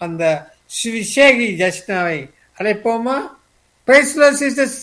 அந்த சுவிசேகி ஜஸ்னாவை அழைப்போமா பிரைஸ்லோ sister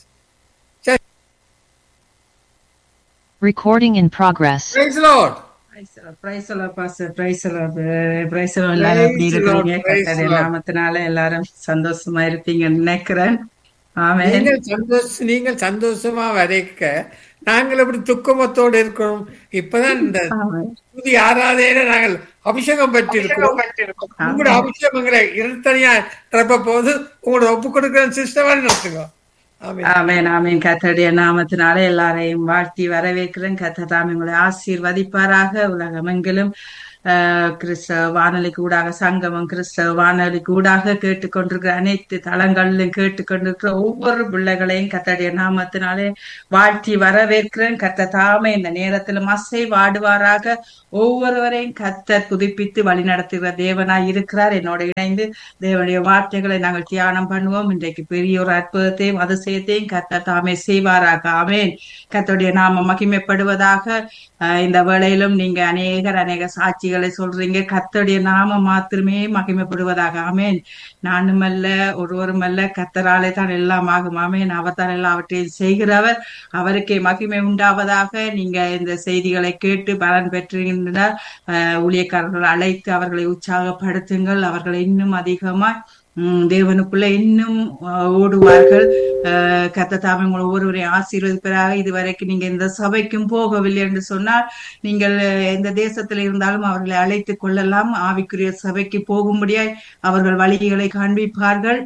Recording in progress. Praise lord praise எல்லாம் பாஸ் பிரைஸ் எல்லாம் பிரைஸ் எல்லாம் எல்லாரும் எப்படி Praise the Lord, இருக்கிறீங்க praise the கர்த்தருடைய Lord. நாமத்தினால எல்லாரும் சந்தோஷமா இருப்பீங்கன்னு நினைக்கிறேன் ஆமென் நீங்கள் சந்தோஷ நீங்கள் சந்தோஷமா வரைக்க நாங்கள் எப்படி துக்கமத்தோடு இருக்கிறோம் இப்பதான் இந்த ஆமென். புதிய ஆராதனையில நாங்கள் அபிஷேகம் பெற்றிருக்கிறோம் உங்களோட அபிஷேகங்களை இருத்தனியா திறப்ப போது உங்களோட ஒப்பு கொடுக்கிற சிஸ்டமாக நடத்துங்க ஆமென் ஆமென் ஆமென் கர்த்தருடைய நாமத்தினால எல்லாரையும் வாழ்த்தி வரவேற்கிறேன் கர்த்தர் தாம் உங்களை ஆசீர்வதிப்பாராக உலகமெங்கிலும் ஆஹ், கிறிஸ்தவ வானொலி கூடாக சங்கமம் கிறிஸ்தவ வானொலி கூடாக கேட்டுக்கொண்டிருக்கிற அனைத்து தளங்களிலும் கேட்டுக்கொண்டிருக்கிற ஒவ்வொரு பிள்ளைகளையும் கர்த்தருடைய நாமத்தினாலே வாழ்த்தி வரவேற்கிறேன் கர்த்தர் தாமே இந்த நேரத்திலும் அசை வாடுவாராக ஒவ்வொருவரையும் கர்த்தர் புதுப்பித்து வழிநடத்துகிற தேவனாய் இருக்கிறார் என்னோட இணைந்து தேவனுடைய வார்த்தைகளை நாங்கள் தியானம் பண்ணுவோம் இன்றைக்கு பெரிய ஒரு அற்புதத்தையும் அதிசயத்தையும் கர்த்தர் தாமே செய்வாராக ஆமென் கர்த்தருடைய நாம மகிமைப்படுவதாக ஆஹ் இந்த வேளையிலும் நீங்க அநேகர் அநேக சாட்சிகளை சொல்றீங்க கர்த்தருடைய நாம மாத்திரமே மகிமைப்படுவதாக ஆமென் நானும் அல்ல ஒருவரும் அல்ல கர்த்தராலே தான் எல்லாம் ஆகும் ஆமென் அவர் தான் எல்லாவற்றையும் செய்கிறவர் அவருக்கே மகிமை உண்டாவதாக நீங்க இந்த செய்திகளை கேட்டு பலன் பெற்றுகின்றனர் ஆஹ் ஊழியக்காரர்கள் அழைத்து அவர்களை உற்சாகப்படுத்துங்கள் அவர்களை இன்னும் அதிகமா உம் தேவனுக்குள்ள இன்னும் ஆஹ் ஓடுவார்கள் ஆஹ் கர்த்தர் தாமே உங்களை ஒவ்வொருவரையும் ஆசீர்வதிப்பதாக இதுவரைக்கும் நீங்க இந்த சபைக்கும் போகவில்லை என்று சொன்னால் நீங்கள் எந்த தேசத்தில் இருந்தாலும் அவர்களை அழைத்துக் கொள்ளலாம் ஆவிக்குரிய சபைக்கு போகும்படியாய் அவர்கள் வழிகளை காண்பிப்பார்கள்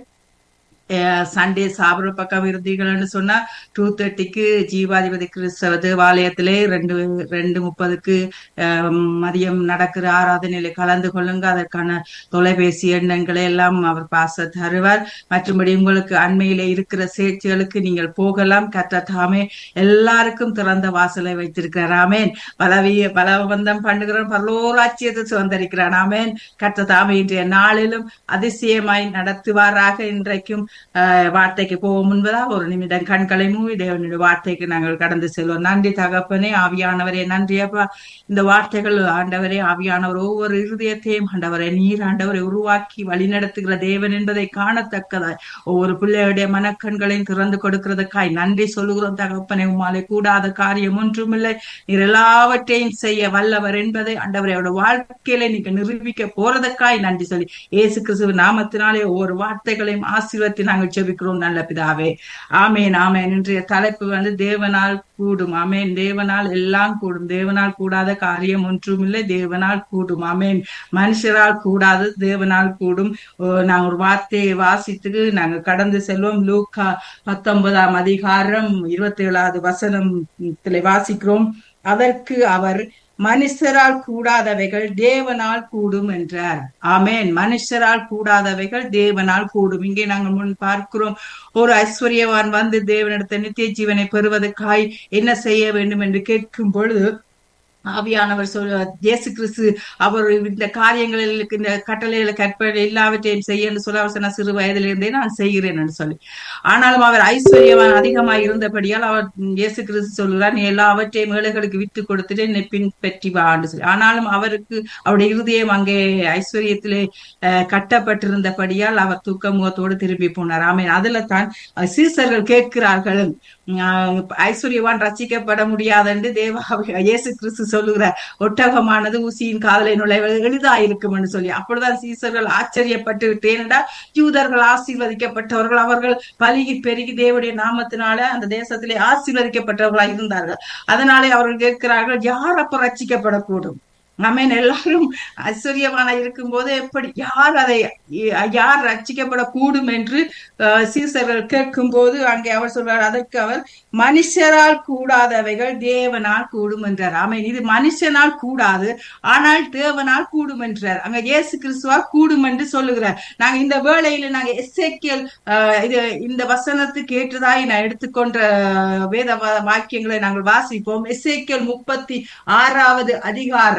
சண்டே சாப்பிட்ற பக்கம் இருந்தீங்கன்னு சொன்னா டூ தேர்ட்டிக்கு ஜீவாதிபதி கிறிஸ்தவ தேவாலயத்திலே ரெண்டு ரெண்டு முப்பதுக்கு அஹ், மதியம் நடக்கிற ஆராதனையில கலந்து கொள்ளுங்க அதற்கான தொலைபேசி எண்ணங்களை எல்லாம் அவர் பாச தருவார் மற்றபடி உங்களுக்கு அண்மையில இருக்கிற சேர்ச்சிகளுக்கு நீங்கள் போகலாம் கத்த தாமே எல்லாருக்கும் திறந்த வாசலை வைத்திருக்கிறார் ஆமேன் பலவிய பலவந்தம் பண்ணுகிற பரலோராட்சியத்தை சுதந்திரிக்கிறான் ஆமேன் கத்த தாமே இன்றைய நாளிலும் அதிசயமாய் நடத்துவாராக இன்றைக்கும் ஆஹ், வார்த்தைக்கு போக முன்பதாக ஒரு நிமிடம் கண்களை மூவி தேவனுடைய வார்த்தைக்கு நாங்கள் கடந்து செல்வோம் நன்றி தகப்பனே ஆவியானவரே நன்றி அப்பா இந்த வார்த்தைகள் ஆண்டவரே ஆவியானவர் ஒவ்வொரு இருதயத்தையும் ஆண்டவரே நீர் ஆண்டவரை உருவாக்கி வழிநடத்துகிற தேவன் என்பதை காணத்தக்கதாய் ஒவ்வொரு பிள்ளையுடைய மனக்கண்களையும் திறந்து கொடுக்கிறதுக்காய் நன்றி சொல்லுகிறோம் தகப்பனே உமாலை கூடாத காரியம் ஒன்றுமில்லை நீர் எல்லாவற்றையும் செய்ய வல்லவர் என்பதை ஆண்டவரை அவருடைய வாழ்க்கையில நீங்க நிரூபிக்க போறதுக்காய் நன்றி சொல்லி இயேசு கிறிஸ்துவ நாமத்தினாலே ஒவ்வொரு வார்த்தைகளையும் ஆசீர்வத்தி நாங்கள் ஜெபிக்கிறோம் நல்ல பிதாவே ஆமேன் ஆமேன் இன்றைய தலைப்பு வந்து தேவனால் கூடும் ஆமேன் தேவனால் எல்லாம் கூடும் தேவனால் கூடாத காரியம் ஒன்றுமில்லை தேவனால் கூடும் ஆமேன் மனுஷரால் கூடாது தேவனால் கூடும் ஓ, நாங்க ஒரு வார்த்தையை வாசித்துக்கு நாங்க கடந்து செல்வோம் லூக்கா பத்தொன்பதாம் அதிகாரம் இருபத்தி ஏழாவது வசனம் வாசிக்கிறோம் அதற்கு அவர் மனுஷரால் கூடாதவைகள் தேவனால் கூடும் என்றார் ஆமென் மனுஷரால் கூடாதவைகள் தேவனால் கூடும் இங்கே நாங்கள் முன் பார்க்கிறோம் ஒரு ஐஸ்வர்யவான் வந்து தேவனிடத்தை நித்திய ஜீவனை பெறுவதற்காய் என்ன செய்ய வேண்டும் என்று கேட்கும் பொழுது ஆவியானவர் சொல்ல இயேசு கிறிஸ்து அவர் இந்த காரியங்களில் இந்த கட்டளைகளை கற்பனை எல்லாவற்றையும் செய்ய என்று சொல்ல அவர் சொன்ன சிறு வயதிலிருந்தே நான் செய்கிறேன் என்று சொல்லி ஆனாலும் அவர் ஐஸ்வர்யவான் அதிகமாக இருந்தபடியால் அவர் இயேசு கிறிஸ்து சொல்கிறார் நீ எல்லாவற்றையும் ஏழைகளுக்கு விட்டு கொடுத்துட்டு என்னை பின்பற்றி வா என்று சொல்லி ஆனாலும் அவருக்கு அவருடைய இருதயம் அங்கே ஐஸ்வர்யத்திலே அஹ், கட்டப்பட்டிருந்தபடியால் அவர் தூக்க முகத்தோடு திரும்பி போனார் ஆமேன் அதுல தான் அஹ், சீசர்கள் கேட்கிறார்கள் ஆஹ், ஐஸ்வர்யவான் ரசிக்கப்பட முடியாது என்று தேவ இயேசு கிறிஸ்து சொல்லுகிறார் ஒட்டகமானது ஊசியின் காதலை நுழைவது எளிதாயிருக்கும் என்று சொல்லி அப்பொழுதுதான் சீசர்கள் ஆச்சரியப்பட்டு விட்டேனென்றால் யூதர்கள் ஆசீர்வதிக்கப்பட்டவர்கள் அவர்கள் பலுகி பெருகி தேவனுடைய நாமத்தினால அந்த தேசத்திலே ஆசீர்வதிக்கப்பட்டவர்களாக இருந்தார்கள் அதனாலே அவர்கள் கேட்கிறார்கள் யார் அப்ப ரட்சிக்கப்படக்கூடும் ஆமென் எல்லாரும் ஐஸ்வர்யமான இருக்கும்போது எப்படி யார் அதை யார் ரட்சிக்கப்படக்கூடும் என்று அஹ், சீசர்கள் கேட்கும் போது அங்கே அவர் சொல்றார் அதற்கு அவர் மனுஷரால் கூடாதவைகள் தேவனால் கூடும் என்றார் ஆமென் இது மனுஷனால் கூடாது ஆனால் தேவனால் கூடும் என்றார் அங்க இயேசு கிறிஸ்துவால் கூடும் என்று சொல்லுகிறார் நாங்க இந்த வேளையில நாங்க எஸ்ஏக்கியல் இது இந்த வசனத்துக்கு ஏற்றதாய் நான் எடுத்துக்கொண்ட வேத வா- வாக்கியங்களை நாங்கள் வாசிப்போம் எஸ்ஏக்கியல் முப்பத்தி ஆறாவது அதிகாரம்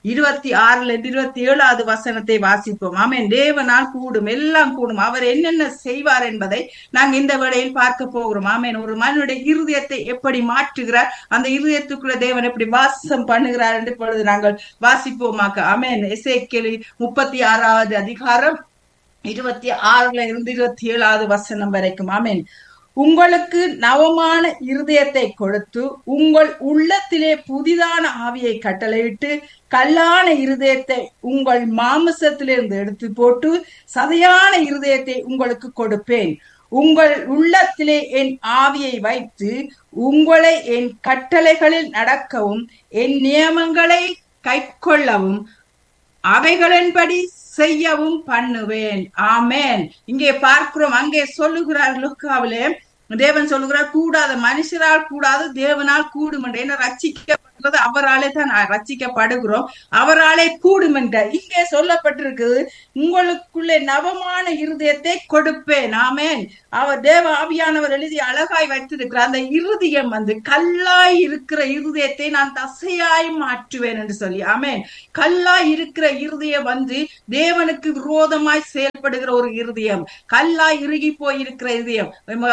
இருபத்தி ஆறுல இருந்து இருபத்தி ஏழாவது வசனத்தை வாசிப்போம் ஆமென் தேவனால் கூடும் எல்லாம் கூடும் அவர் என்னென்ன செய்வார் என்பதை நாங்க இந்த வேளையில் பார்க்க போகிறோம் ஆமென் ஒரு மனிதனுடைய இருதயத்தை எப்படி மாற்றுகிறார் அந்த இருதயத்துக்குள்ள தேவன் எப்படி வாசம் பண்ணுகிறார் என்று இப்பொழுது நாங்கள் வாசிப்போமாக்க ஆமென் எசேக்கியேல் முப்பத்தி ஆறாவது அதிகாரம் இருபத்தி ஆறுல இருந்து இருபத்தி ஏழாவது வசனம் வரைக்கும் ஆமென் உங்களுக்கு நவமான இருதயத்தை கொடுத்து உங்கள் உள்ளத்திலே புதிதான ஆவியை கட்டளையிட்டு கல்லான இருதயத்தை உங்கள் மாமிசத்திலிருந்து எடுத்து போட்டு சதையான இருதயத்தை உங்களுக்கு கொடுப்பேன் உங்கள் உள்ளத்திலே என் ஆவியை வைத்து உங்களை என் கட்டளைகளில் நடக்கவும் என் நியமங்களை கைக்கொள்ளவும் அவைகளின்படி செய்யவும் பண்ணுவேன் ஆமேன் இங்கே பார்க்கிறோம் அங்கே சொல்லுகிறார் லுக்காவிலே தேவன் சொல்லுகிறார் கூடாத மனுஷரால் கூடாது தேவனால் கூடும் என்று என்ன ரச்சிக்கப்பட்டது அவராலே தான் ரச்சிக்கப்படுகிறோம் அவராலே கூடும் என்ற இங்கே சொல்லப்பட்டிருக்குது உங்களுக்குள்ளே நவமான இருதயத்தை கொடுப்பேன் ஆமேன் அவர் தேவ ஆவியானவர் எழுதி அழகாய் வைத்திருக்கிறார் அந்த இருதயம் வந்து கல்லாய் இருக்கிற இருதயத்தை நான் தசையாய் மாற்றுவேன் என்று சொல்லி ஆமேன் கல்லாய் இருக்கிற இருதயம் வந்து தேவனுக்கு விரோதமாய் செயல்படுகிற ஒரு இருதயம் கல்லாய் இறுகி போய் இருக்கிற இருதயம்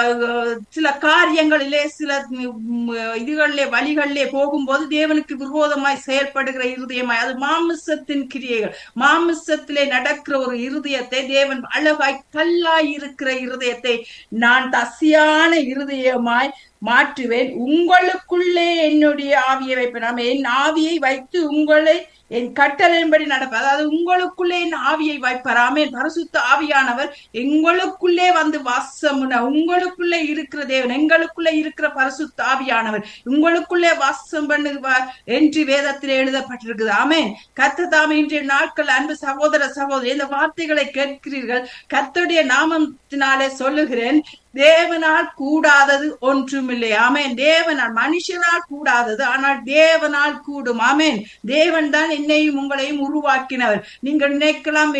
சில காரியங்களிலே சில இதுகளிலே வழிகளிலே போகும்போது தேவனுக்கு விரோதமாய் செயல்படுகிற இருதயமாய் அது மாமிசத்தின் கிரியைகள் மாமிசத்திலே நடக்கிற ஒரு இருதயத்தை தேவன் அழகாய் கல்லாய் இருக்கிற இருதயத்தை நான் தசியான இருதயமாய் மாற்றுவேன் உங்களுக்குள்ளே என்னுடைய ஆவியை வைப்பேன் என் ஆவியை வைத்து உங்களை என் கட்டளையின்படி நடப்ப அதாவது உங்களுக்குள்ளே என் ஆவியை வைப்பராமே பரிசுத்த ஆவியானவர் எங்களுக்குள்ளே வந்து வாசமுன உங்களுக்குள்ளே இருக்கிற தேவன் எங்களுக்குள்ளே இருக்கிற பரிசுத்த ஆவியானவர் உங்களுக்குள்ளே வாசம் பண்ணுவார் என்று வேதத்தில் எழுதப்பட்டிருக்குது ஆமே கத்த தாமே இன்றைய நாட்கள் அன்பு சகோதர சகோதரி இந்த வார்த்தைகளை கேட்கிறீர்கள் கத்துடைய நாமத்தினாலே சொல்லுகிறேன் தேவனால் கூடாதது ஒன்றுமில்லை ஆமேன் தேவனால் மனுஷனால் கூடாதது ஆனால் தேவனால் கூடும் ஆமேன் தேவன் தான் என்னையும் உங்களையும் உருவாக்கினவர் நீங்கள் நினைக்கலாம்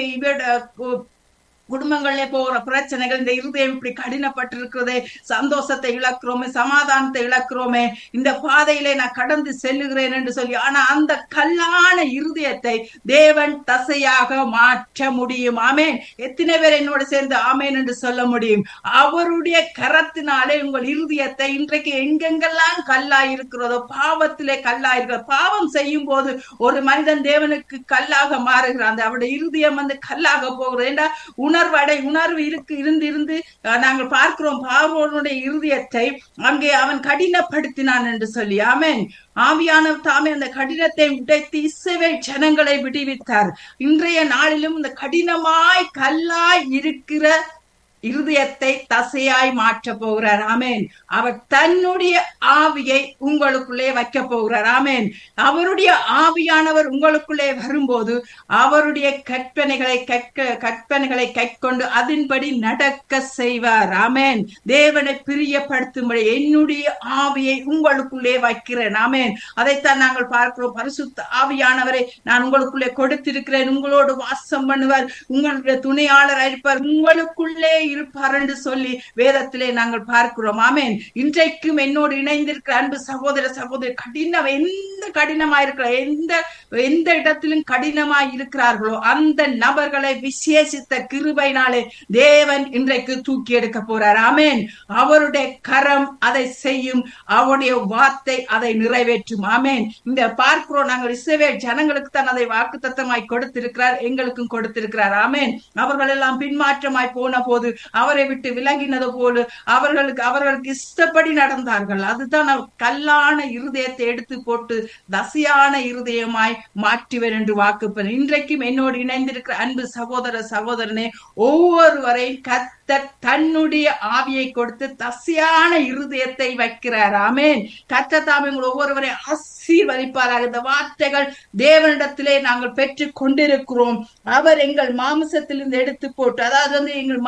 குடும்பங்கள்ல போகிற பிரச்சனைகள் இந்த இருதயம் இப்படி கடினப்பட்டிருக்கிறதே சந்தோஷத்தை இழக்கிறோமே சமாதானத்தை இழக்கிறோமே இந்த பாதையிலே நான் கடந்து செல்லுகிறேன் என்று சொல்லி ஆனா அந்த கல்லான இருதயத்தை தேவன் தசையாக மாற்ற முடியும் ஆமேன் எத்தனை பேர் என்னோட சேர்ந்து ஆமேன் என்று சொல்ல முடியும் அவருடைய கரத்தினாலே உங்கள் இருதயத்தை இன்றைக்கு எங்கெங்கெல்லாம் கல்லா இருக்கிறதோ பாவத்திலே கல்லா இருக்கிற பாவம் செய்யும் போது ஒரு மனிதன் தேவனுக்கு கல்லாக மாறுகிறான் அந்த அவருடைய இருதயம் வந்து கல்லாக போகிறது ஏண்டா உணர்வடை உணர்வு இருக்கு இருந்து இருந்து நாங்கள் பார்க்கிறோம் பார்வோனுடைய இருதயத்தை அங்கே அவன் கடினப்படுத்தினான் என்று சொல்லி ஆமேன் ஆவியான தாமே அந்த கடினத்தை உடைத்து இசைவை ஜனங்களை விடுவித்தார் இன்றைய நாளிலும் இந்த கடினமாய் கல்லாய் இருக்கிற இருதயத்தை தசையாய் மாற்ற போகிறார் ஆமேன் அவர் தன்னுடைய ஆவியை உங்களுக்குள்ளே வைக்க போகிறார் ஆமேன் அவருடைய ஆவியானவர் உங்களுக்குள்ளே வரும்போது அவருடைய கற்பனைகளை கற்க கற்பனைகளை கைக்கொண்டு அதன்படி நடக்க செய்வார் ஆமேன் தேவனை பிரியப்படுத்தும்படி என்னுடைய ஆவியை உங்களுக்குள்ளே வைக்கிறேன் ஆமேன் அதைத்தான் நாங்கள் பார்க்கிறோம் பரிசுத்த ஆவியானவரை நான் உங்களுக்குள்ளே கொடுத்திருக்கிறேன் உங்களோடு வாசம் பண்ணுவார் உங்களுடைய துணையாளர் இருப்பார் உங்களுக்குள்ளே இருப்பார் என்று சொல்லி வேதத்திலே நாங்கள் பார்க்கிறோம் ஆமேன் இன்றைக்கும் என்னோடு இணைந்திருக்கிற அன்பு சகோதர சகோதரி கடினம் எந்த கடினமா இருக்கிற எந்த எந்த இடத்திலும் கடினமாய் இருக்கிறார்களோ அந்த நபர்களை விசேஷித்த கிருபைனாலே தேவன் இன்றைக்கு தூக்கி எடுக்க போறார் ஆமேன் அவருடைய கரம் அதை செய்யும் அவருடைய வார்த்தை அதை நிறைவேற்றும் ஆமேன் இந்த பார்க்கிறோம் நாங்கள் இசைவே ஜனங்களுக்கு தான் அதை வாக்கு தத்தமாய் கொடுத்திருக்கிறார் எங்களுக்கும் கொடுத்திருக்கிறார் ஆமேன் அவர்கள் எல்லாம் பின்மாற்றமாய் போன போது அவரை விட்டு விலகினது போல அவர்களுக்கு அவர்களுக்கு இஷ்டப்படி நடந்தார்கள் அதுதான் அவர் கல்லான இருதயத்தை எடுத்து போட்டு தசையான இருதயமாய் மாற்றுவர் என்று வாக்குப்பேன் இன்றைக்கும் என்னோடு இணைந்திருக்கிற அன்பு சகோதர சகோதரனே ஒவ்வொருவரையும் கத்த தன்னுடைய ஆவியை கொடுத்து தசையான இருதயத்தை வைக்கிறார் ஆமேன் கத்த தாமே உங்கள் ஒவ்வொருவரை ஆசீர்வதிப்பாராக இந்த வார்த்தைகள் தேவனிடத்திலே நாங்கள் பெற்று கொண்டிருக்கிறோம் அவர் எங்கள் மாமிசத்திலிருந்து எடுத்து போட்டு அதாவது வந்து எங்கள் மாமிச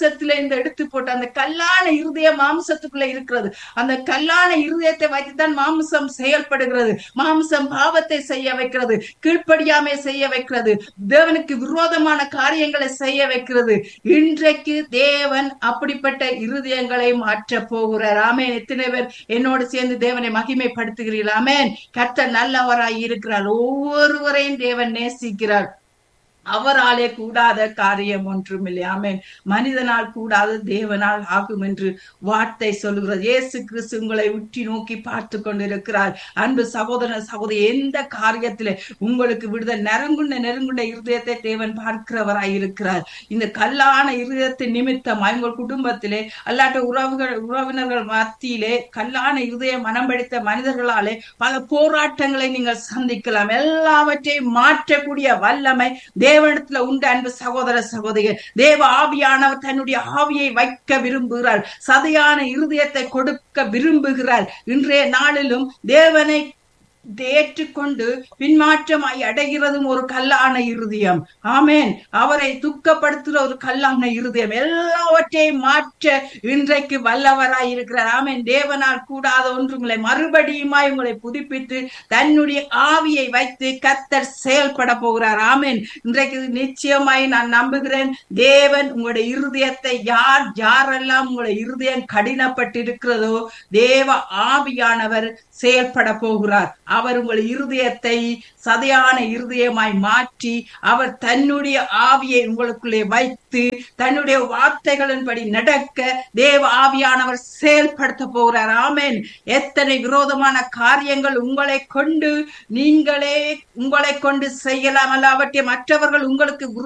மாம்சத்துல இந்த எடுத்து போட்டு அந்த கல்லான இருதய மாம்சத்துக்குள்ள இருக்கிறது அந்த கல்லான இருதயத்தை வைத்துதான் மாம்சம் செயல்படுகிறது மாம்சம் பாவத்தை செய்ய வைக்கிறது கீழ்ப்படியாமை செய்ய வைக்கிறது தேவனுக்கு விரோதமான காரியங்களை செய்ய வைக்கிறது இன்றைக்கு தேவன் அப்படிப்பட்ட இருதயங்களை மாற்ற போகிறார் ஆமேன் எத்தனை பேர் என்னோடு சேர்ந்து தேவனை மகிமைப்படுத்துகிறீர்கள் ஆமேன் கர்த்தர் நல்லவராய் இருக்கிறார் ஒவ்வொருவரையும் தேவன் நேசிக்கிறார் அவராலே கூடாத காரியம் ஒன்றும் இல்லை ஆமேன் மனிதனால் கூடாத தேவனால் ஆகும் என்று வார்த்தை சொல்லுகிறது இயேசு கிறிஸ்து உங்களை உற்றி நோக்கி பார்த்து கொண்டிருக்கிறார் அன்பு சகோதர சகோதரி எந்த காரியத்திலே உங்களுக்கு விடுதல் நெருங்குண்ட நெருங்குண்ட இருதயத்தை தேவன் பார்க்கிறவராய் இருக்கிறார் இந்த கல்லான இருதயத்தின் நிமித்தம் உங்கள் குடும்பத்திலே அல்லாட்ட உறவுகள் உறவினர்கள் மத்தியிலே கல்லான இருதய மனம் படித்த மனிதர்களாலே பல போராட்டங்களை நீங்கள் சந்திக்கலாம் எல்லாவற்றையும் மாற்றக்கூடிய வல்லமை தேவனிடத்துல உண்டு அன்பு சகோதர சகோதரிகள் தேவ ஆவியானவர் தன்னுடைய ஆவியை வைக்க விரும்புகிறார் சதையான இருதயத்தை கொடுக்க விரும்புகிறார் இன்றைய நாளிலும் தேவனை ஏற்றுக்கொண்டு பின்மாற்றமாய் அடைகிறதும் ஒரு கல்லான இருதயம் ஆமேன் அவரை துக்கப்படுத்துகிற ஒரு கல்லான இருதயம் எல்லாவற்றையும் மாற்ற இன்றைக்கு வல்லவராய் இருக்கிறார் ஆமேன் தேவனால் கூடாத ஒன்றுங்களை மறுபடியுமாய் உங்களை புதுப்பித்து தன்னுடைய ஆவியை வைத்து கத்தர் செயல்பட போகிறார் ஆமேன் இன்றைக்கு நிச்சயமாய் நான் நம்புகிறேன் தேவன் உங்களுடைய இருதயத்தை யார் யாரெல்லாம் உங்களுடைய இருதயம் கடினப்பட்டு இருக்கிறதோ தேவ ஆவியானவர் செயல்பட போகிறார் அவர் உங்கள் இருதயத்தை சதையான இருதயமாய் மாற்றி அவர் தன்னுடைய ஆவியை உங்களுக்குள்ளே வைத்து தன்னுடைய வார்த்தைகளின்படி நடக்க தேவ ஆவியானவர் செயல்படுத்த போகிறார் ஆமேன் எத்தனை விரோதமான காரியங்கள் உங்களை கொண்டு நீங்களே உங்களை கொண்டு செய்யலாம் அல்ல அவற்றை மற்றவர்கள் உங்களுக்கு